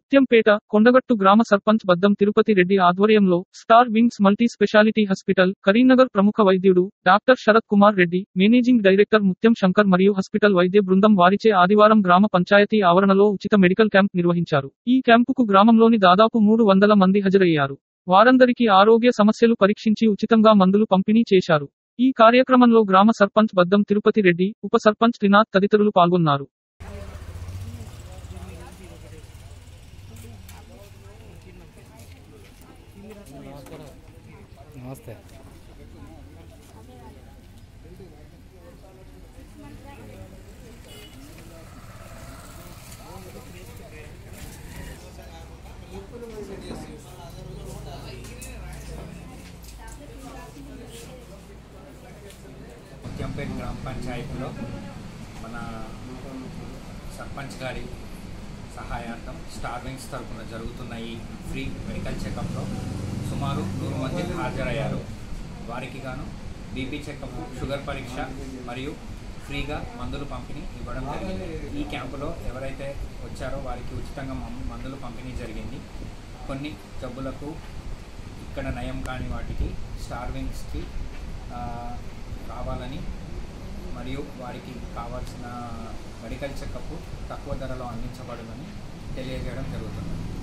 ముత్యంపేట కొండగట్టు గ్రామ సర్పంచ్ బద్దం తిరుపతి రెడ్డి ఆధ్వర్యంలో star wings multi speciality hospital Karimnagar ప్రముఖ వైద్యుడు doctor Sharath Kumar Reddy managing director Muthyam Shankar మరియు హాస్పిటల్ వైద్య బృందం వారిచే ఆదివారం గ్రామ పంచాయతీ ఆవరణలో ఉచిత మెడికల్ క్యాంప్ నిర్వహించారు ఈ క్యాంపుకు గ్రామంలోని దాదాపు మూడు వందల మంది హాజరయ్యారు వారందరికీ ఆరోగ్య సమస్యలు పరీక్షించి ఉచితంగా మందులు పంపిణీ చేశారు ఈ కార్యక్రమంలో గ్రామ సర్పంచ్ బద్దం తిరుపతి రెడ్డి ఉప సర్పంచ్ త్రినాథ్ తదితరులు పాల్గొన్నారు నమస్తే ముత్యంపేట గ్రామ పంచాయతీలో మన సర్పంచ్ గారి సహాయార్థం స్టార్ వింగ్స్ తరఫున జరుగుతున్న ఈ ఫ్రీ మెడికల్ చెకప్లో సుమారు నూరు మంది హాజరయ్యారు వారికి గాను బీపీ చెకప్ షుగర్ పరీక్ష మరియు ఫ్రీగా మందులు పంపిణీ ఇవ్వడం జరిగింది ఈ క్యాంపులో ఎవరైతే వచ్చారో వారికి ఉచితంగా మం- మందులు పంపిణీ జరిగింది కొన్ని జబ్బులకు ఇక్కడ నయం కాని వాటికి స్టార్ వింగ్స్కి ఆ, రావాలని మరియు వారికి కావాల్సిన మెడికల్ చెకప్ తక్కువ ధరలో అందించబడునని తెలియజేయడం జరుగుతుంది